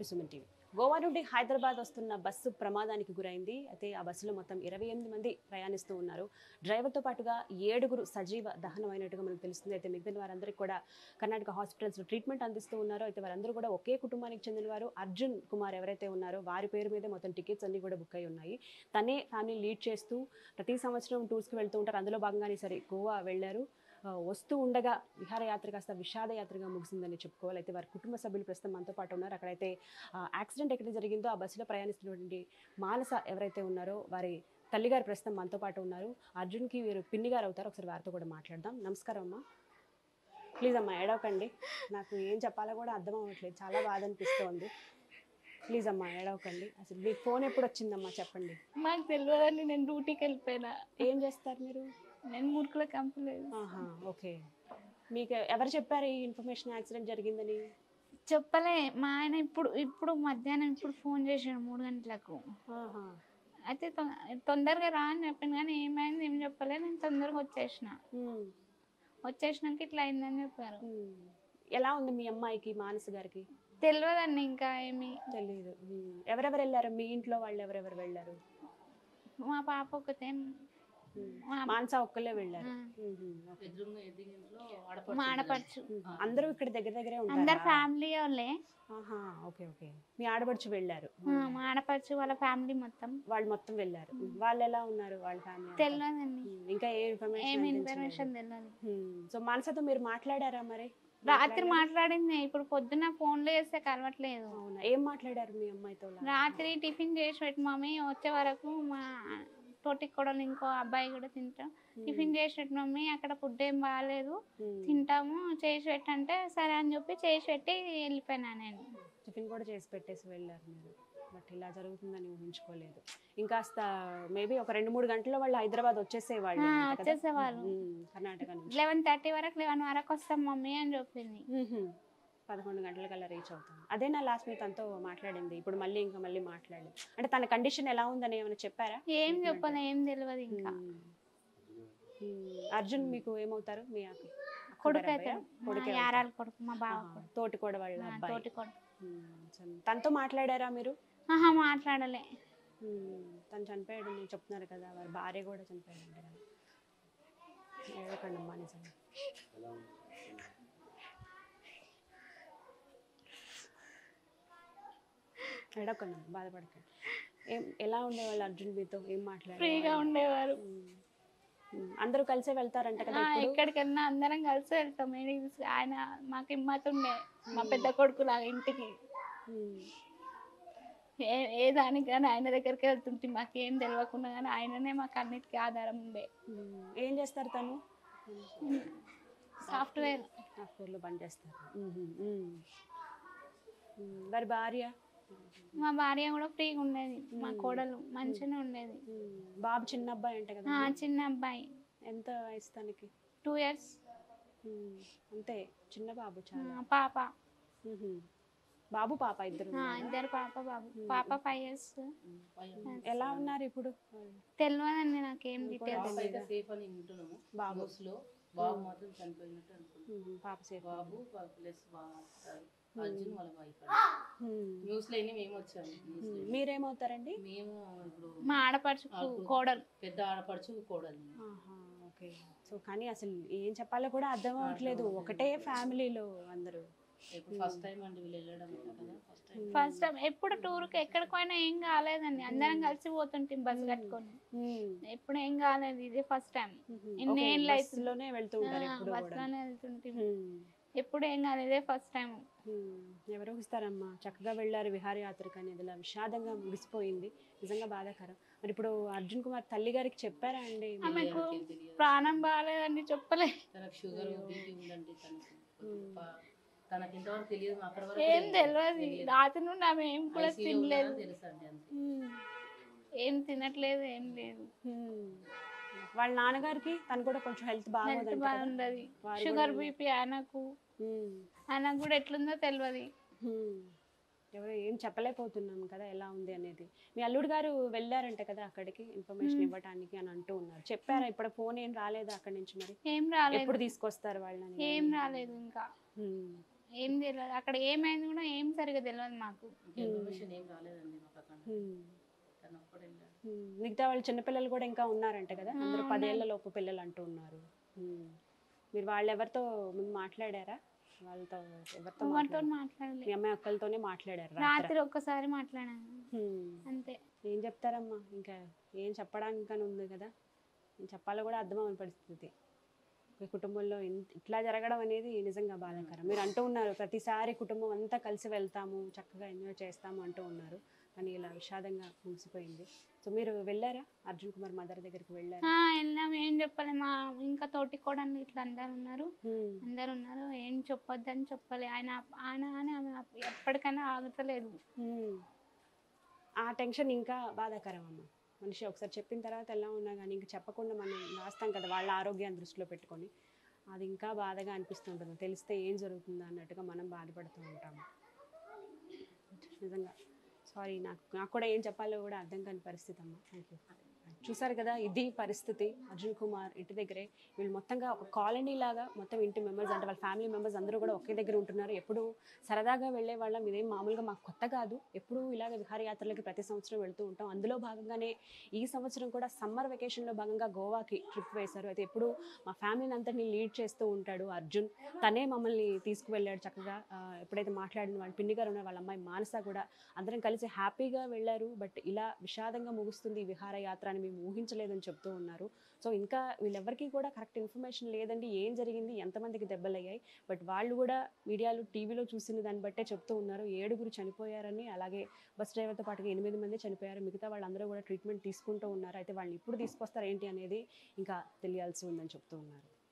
To Suman TV Goa నుండి హైదరాబాద్ వస్తున్న bus ప్రమాదానికి గురైంది అయితే ఆ బస్సులో మొత్తం ఇరవై ఎనిమిది మంది ప్రయాణిస్తూ ఉన్నారు డ్రైవర్తో పాటుగా ఏడుగురు సజీవ దహనం అయినట్టుగా మనకు తెలుస్తుంది అయితే మిగతా వారందరికీ కూడా కర్ణాటక హాస్పిటల్స్లో ట్రీట్మెంట్ అందిస్తూ ఉన్నారు అయితే వారందరూ కూడా ఒకే కుటుంబానికి చెందిన వారు అర్జున్ కుమార్ ఎవరైతే ఉన్నారో వారి పేరు మీద మొత్తం టికెట్స్ అన్ని కూడా బుక్ అయి ఉన్నాయి తనే ఫ్యామిలీ లీడ్ చేస్తూ ప్రతి సంవత్సరం టూర్స్కి వెళ్తూ ఉంటారు అందులో భాగంగానే సరే గోవా వెళ్ళారు ఆ, వస్తూ ఉండగా విహారయాత్ర కాస్త విషాద యాత్రగా ముగిసిందని చెప్పుకోవాలి అయితే వారి కుటుంబ సభ్యులు ప్రస్తుతం మనతో పాటు ఉన్నారు అక్కడైతే ఆ, యాక్సిడెంట్ ఎక్కడ జరిగిందో ఆ బస్సులో ప్రయాణిస్తున్నటువంటి మానస ఎవరైతే ఉన్నారో వారి తల్లిగారు ప్రస్తుతం మనతో పాటు ఉన్నారు అర్జున్కి వీరు పిన్ని గారు అవుతారు ఒకసారి వారితో కూడా మాట్లాడదాం నమస్కారం అమ్మా ప్లీజ్ అమ్మా ఏడవకండి నాకు ఏం చెప్పాలో కూడా అర్థం అవ్వట్లేదు చాలా బాధ అనిపిస్తోంది ప్లీజ్ అమ్మా ఏడవకండి అసలు మీకు ఫోన్ ఎప్పుడు వచ్చిందమ్మా చెప్పండి మాకు తెలియదండి నేను డ్యూటీకి వెళ్ళిపోయినా ఏం చేస్తారు మీరు నేను మురుకుల కంపలేదు ఆహా ఓకే మీకు ఎవరు చెప్పారు ఈ ఇన్ఫర్మేషన్ యాక్సిడెంట్ జరిగిందని చెప్పలే మా ఆయన ఇప్పుడు ఇప్పుడు మధ్యాహ్నం ఇప్పుడు ఫోన్ చేసాడు మూడు గంటలకు ఆహా అయితే తొ- తొందరగా రా అని చెప్పాను కానీ ఏమైంది ఏం చెప్పలే నేను తొందరగా వచ్చేసిన ఉమ్, వచ్చేసినాక ఇట్లా అయిందని చెప్పారు ఉమ్. ఎలా ఉంది మీ అమ్మాయికి మానస గారికి తెలియదండి ఇంకా ఏమి తెలియదు ఉమ్. ఎవరెవరు వెళ్ళారు మీ ఇంట్లో వాళ్ళు ఎవరెవరు వెళ్ళారు మా పాప ఒకతే ఉమ్. మా- మానస ఒక్కలే వెళ్ళారు ఆ. ఉహు, ఓకే. మా ఆడపడుచు ఉమ్. అందరూ ఇక్కడ దగ్గర దగ్గరే అందరు ఉంటారు ఫ్యామిలీ వాళ్ళే ఆహా ఓకే ఓకే మీ ఆడపడుచు వెళ్ళారు ఆ, మా ఆడపడుచు వాళ్ళ ఫ్యామిలీ మొత్తం వాళ్ళు మొత్తం వెళ్ళారు వాళ్ళు ఎలా ఉన్నారు వాళ్ళ ఫ్యామిలీ తెలియదండి ఇంకా ఏ ఏం ఇన్ఫర్మేషన్ ఇన్ఫర్మేషన్ తెలియదు సో మానసతో మీరు మాట్లాడారా మరి రాత్రి మాట్లాడింది ఇప్పుడు పొద్దున ఫోన్లో చేస్తే కలవట్లేదు అవునా ఏం మాట్లాడారు మీ అమ్మాయితో లా- రాత్రి టిఫిన్ చేసి పెట్టి మమ్మీ వచ్చే వరకు మా తోటి కూడా ఇంకో అబ్బాయి కూడా తింటాం టిఫిన్ చేసి పెట్టి మమ్మీ అక్కడ ఫుడ్ ఏం బాగాలేదు ఉమ్. తింటాము చేసి పెట్టంటే సరే అని చెప్పి చేసి పెట్టి వెళ్ళిపోయినా నేను టిఫిన్ కూడా చేసి పెట్టేసి వెళ్ళారు మీరు బట్ ఇలా జరుగుతుందని ఊహించుకోలేదు ఇంకాస్త మేబీ ఒక రెండు మూడు గంటల్లో వాళ్ళు హైదరాబాద్ వచ్చేసేవాళ్ళు ఆ, అంట కదా? వచ్చేసేవాళ్ళు ఉమ్, కర్ణాటక నుంచి లెవెన్ థర్టీ వరకు లెవెన్ వరకు వస్తాం మమ్మీ అని చెప్పింది ఉహుం. పదకొండు గంటలకల్లా రీచ్ అవుతాం అదే నా లాస్ట్ మీ తనతో మాట్లాడింది ఇప్పుడు మళ్ళీ ఇంకా మళ్ళీ మాట్లాడలేదు అంటే తన కండిషన్ ఎలా ఉందని ఏమైనా చెప్పారా ఏం చెప్పాలి ఏం తెలియదు ఇంకా ఉమ్. ఉమ్. అర్జున్ మీకు ఏమవుతారు మీ అక్క- కొడుకు అక్కగారు అయితే అబ్బాయా? మా కొడుకే యారాల కొడుకు మా బావ ఆహా. కొడుకు తోటి కూడా వాళ్ళ ఆ, అబ్బాయి తోటి కొడుకు ఉమ్. సరే. తనతో మాట్లాడారా మీరు ఆహా మాట్లాడలే ఉమ్, తను చనిపోయాడు నేను చెప్తున్నారు కదా వారి భార్య కూడా చనిపోయాడు కదా ఏడకండి అమ్మా నిజంగా ఏడకండి అమ్మా, బాధపడకండి ఏం ఎలా ఉండేవాళ్ళు అర్జున్ మీతో ఏం మాట్లాడారు ఫ్రీగా ఉండేవారు అందరూ కలిసే వెళ్తారంట కదా ఆ, ఇప్పుడు ఎక్కడికి వెళ్ళినా అందరం కలిసి వెళ్తాం ఏడికి తీసుకు- ఆయన మాకు ఇమ్మతుండే మా పెద్ద కొడుకు లాగా ఇంటికి ఉమ్, ఏ ఏ దానికి కానీ ఆయన దగ్గరికి వెళ్తుంటే మాకేం తెలియకుండా కానీ ఆయననే మాకు అన్నిటికీ ఆధారం ఉండే ఉమ్, ఏం చేస్తారు తను సాఫ్ట్వేర్ సాఫ్ట్వేర్లో పనిచేస్తారు ఉహుం, ఉమ్. ఉమ్, వారి భార్య మా భార్య కూడా ఫ్రీగా ఉండేది మా కోడలు మంచిగానే ఉండేది ఉమ్, బాబు చిన్న అబ్బాయి అంట కదా ఆ, చిన్న అబ్బాయి ఎంత వయసు తనకి టూ ఇయర్స్ ఉమ్, అంతే చిన్న బాబు చాలా పాప ఉహుం. బాబు పాప ఇద్దరు ఆ, ఇద్దరు పాప బాబు పాప ఫైవ్ ఇయర్స్ ఎలా ఉన్నారు ఇప్పుడు తెలియదండి నాకేం డీటెయిల్స్ పాప అయితే సేఫ్ అని వింటున్నాము బాబు. న్యూస్ లో బాబు మాత్రం చనిపోయినట్టు అనుకున్నాం ఉమ్, పాప సేఫ్ బాబు ప్లస్ అర్జున్ వాళ్ళ వైఫ్ ఉమ్, న్యూస్ లో అయినా మేము వచ్చాము న్యూస్ లో ఉమ్, మీరేమవుతారండి మేము ఇప్పుడు మా ఆడపడుచు కోడలు పెద్ద ఆడపడుచు కోడలు ఆహా, ఓకే సో కానీ అసలు ఏం చెప్పాలో కూడా అర్థం అవ్వట్లేదు ఒకటే ఫ్యామిలీలో అందరూ ఇప్పుడు ఫస్ట్ టైం అండి వీళ్ళు వెళ్ళడం ఇట్లా కదా ఫస్ట్ టైం ఫస్ట్ టైం ఎప్పుడు టూర్కి ఎక్కడికి పోయినా ఏం కాలేదండి అందరం కలిసి పోతుంటాం బస్ కట్టుకొని ఉమ్, ఎప్పుడు ఏం కాలేదు ఇదే ఫస్ట్ టైం ఉహుం. ఇన్ని ఓకే, ఏళ్ళు అవుతుంది. బస్సులోనే వెళ్తూ ఉంటారు ఎప్పుడు కూడా బస్సులోనే వెళ్తుంటాం ఉమ్, ఎప్పుడు ఏం కాలేదు ఇదే ఫస్ట్ టైం ఉమ్, ఎవరు ఊహిస్తారమ్మా చక్కగా వెళ్ళారు విహారయాత్ర కానీ అది ఇలా విషాదంగా ముగిసిపోయింది నిజంగా బాధాకరం మరి ఇప్పుడు అర్జున్ కుమార్ తల్లి గారికి చెప్పారా అండి మీరు? ఆమెకు ఏం తెలియదు ప్రాణం బాగాలేదండి చెప్పలే తనకు షుగర్ బీపీ ఉందండి తనకు పా- తనకి ఇంతవరకు తెలియదు అక్కడ వరకు ఏం తెలియదు రాత్రి నుండి ఆమె ఏం కూడా ICU లో తినలేదు ఉన్నారని తెలుసు అండి అంతే ఉమ్, ఏం తినట్లేదు ఏం లేదు ఉమ్. వాళ్ళ నాన్నగారికి తను కూడా కొంచెం హెల్త్ హెల్త్ బాగుంది బాగుండదు షుగర్ బీపీ ఆయనకు ఆయనకు కూడా ఎట్లుందో తెలియదు ఎవరు ఏం చెప్పలేకపోతున్నాం కదా ఎలా ఉంది అనేది మీ అల్లుడు గారు వెళ్ళారంట కదా అక్కడికి ఇన్ఫర్మేషన్ ఇవ్వడానికి అని అంటూ ఉన్నారు చెప్పారా ఇప్పుడు ఫోన్ ఏం రాలేదు అక్కడి నుంచి మరి ఏం రాలేదు ఎప్పుడు తీసుకొస్తారు వాళ్ళని ఏం రాలేదు ఇంకా ఉమ్. ఏం తెలియదు అక్కడ ఏమైంది కూడా ఏం సరిగా తెలియదు మాకు ఇన్ఫర్మేషన్ ఏం రాలేదండి మాకు అక్కడ హ్మ్. తను ఒక్కడే వెళ్ళాడు. హ్మ్. మిగతా వాళ్ళు చిన్నపిల్లలు కూడా ఇంకా ఉన్నారంట కదా ఆ, అందరూ ఉన్నారు. పదేళ్ల లోపు పిల్లలు అంటూ ఉన్నారు హ్మ్. మీరు వాళ్ళు ఎవరితో ముందు మాట్లాడారా వాళ్ళతో ఎవరితో ఎవరితో మాట్లాడారు? మీ మాట్లాడలేదు అమ్మాయి ఒక్కరితోనే మాట్లాడారు రాత్రి రాత్రి ఒక్కసారి మాట్లాడాను అంతే ఏం చెప్తారమ్మా ఇంకా ఏం చెప్పడానికి ఉంది కదా ఏం చెప్పాలో కూడా అర్థమవని పరిస్థితి ఒక కుటుంబంలో ఇన్- ఇట్లా జరగడం అనేది నిజంగా బాధాకరం మీరు అంటూ ఉన్నారు ప్రతిసారి కుటుంబం అంతా కలిసి వెళ్తాము చక్కగా ఎంజాయ్ చేస్తాము అంటూ ఉన్నారు కానీ ఇలా విషాదంగా ముగిసిపోయింది సో మీరు వెళ్ళారా అర్జున్ కుమార్ మదర్ దగ్గరికి వెళ్ళారా ఆ, వెళ్ళాం ఏం చెప్పలే మా ఇంకా తోటి కూడా ఇట్లా అందరు ఉన్నారు హ్మ్. అందరు ఉన్నారు ఏం చెప్పొద్దని చెప్పలే ఆయన ఆయన అని ఆమె ఎప్పటికైనా ఆగుతలేదు హ్మ్. ఆ టెన్షన్ ఇంకా బాధాకరం అమ్మ మనిషి ఒకసారి చెప్పిన తర్వాత ఎలా ఉన్నా కానీ ఇంకా చెప్పకుండా మనం రాస్తాం కదా వాళ్ళ ఆరోగ్యాన్ని దృష్టిలో పెట్టుకొని అది ఇంకా బాధగా అనిపిస్తుంటుంది తెలిస్తే ఏం జరుగుతుందో అన్నట్టుగా మనం బాధపడుతూ ఉంటాము నిజంగా సారీ నాకు నాకు కూడా ఏం చెప్పాలో కూడా అర్థం కాని పరిస్థితి అమ్మ థ్యాంక్ యూ చూసారు కదా ఇది పరిస్థితి అర్జున్ కుమార్ ఇంటి దగ్గరే వీళ్ళు మొత్తంగా ఒక కాలనీ లాగా మొత్తం ఇంటి మెంబర్స్ అంటే వాళ్ళ ఫ్యామిలీ మెంబర్స్ అందరూ కూడా ఒకే దగ్గర ఉంటున్నారు ఎప్పుడు సరదాగా వెళ్ళే వాళ్ళం ఇదేం మామూలుగా మాకు కొత్త కాదు ఎప్పుడు ఇలాగ విహారయాత్రలకి ప్రతి సంవత్సరం వెళ్తూ ఉంటాం అందులో భాగంగానే ఈ సంవత్సరం కూడా సమ్మర్ వెకేషన్లో భాగంగా గోవాకి ట్రిప్ వేశారు అయితే ఎప్పుడు మా ఫ్యామిలీని అంతటిని లీడ్ చేస్తూ ఉంటాడు అర్జున్ తనే మమ్మల్ని తీసుకువెళ్ళాడు చక్కగా ఆ, ఎప్పుడైతే మాట్లాడిన వాళ్ళ పిన్ని గారు ఉన్న వాళ్ళ అమ్మాయి మానస కూడా అందరం కలిసి హ్యాపీగా వెళ్ళారు బట్ ఇలా విషాదంగా ముగుస్తుంది ఈ విహారయాత్ర అని మేము ఊహించలేదని చెప్తూ ఉన్నారు సో ఇంకా వీళ్ళెవరికీ కూడా కరెక్ట్ ఇన్ఫర్మేషన్ లేదండి ఏం జరిగింది ఎంతమందికి దెబ్బలయ్యాయి బట్ వాళ్ళు కూడా మీడియాలో టీవీలో చూసిన దాన్ని బట్టే చెప్తూ ఉన్నారు ఏడుగురు చనిపోయారని అలాగే బస్ డ్రైవర్తో పాటుగా ఎనిమిది మంది చనిపోయారు మిగతా వాళ్ళందరూ కూడా ట్రీట్మెంట్ తీసుకుంటూ ఉన్నారు అయితే వాళ్ళని ఇప్పుడు తీసుకొస్తారు ఏంటి అనేది ఇంకా తెలియాల్సి ఉందని చెప్తూ ఉన్నారు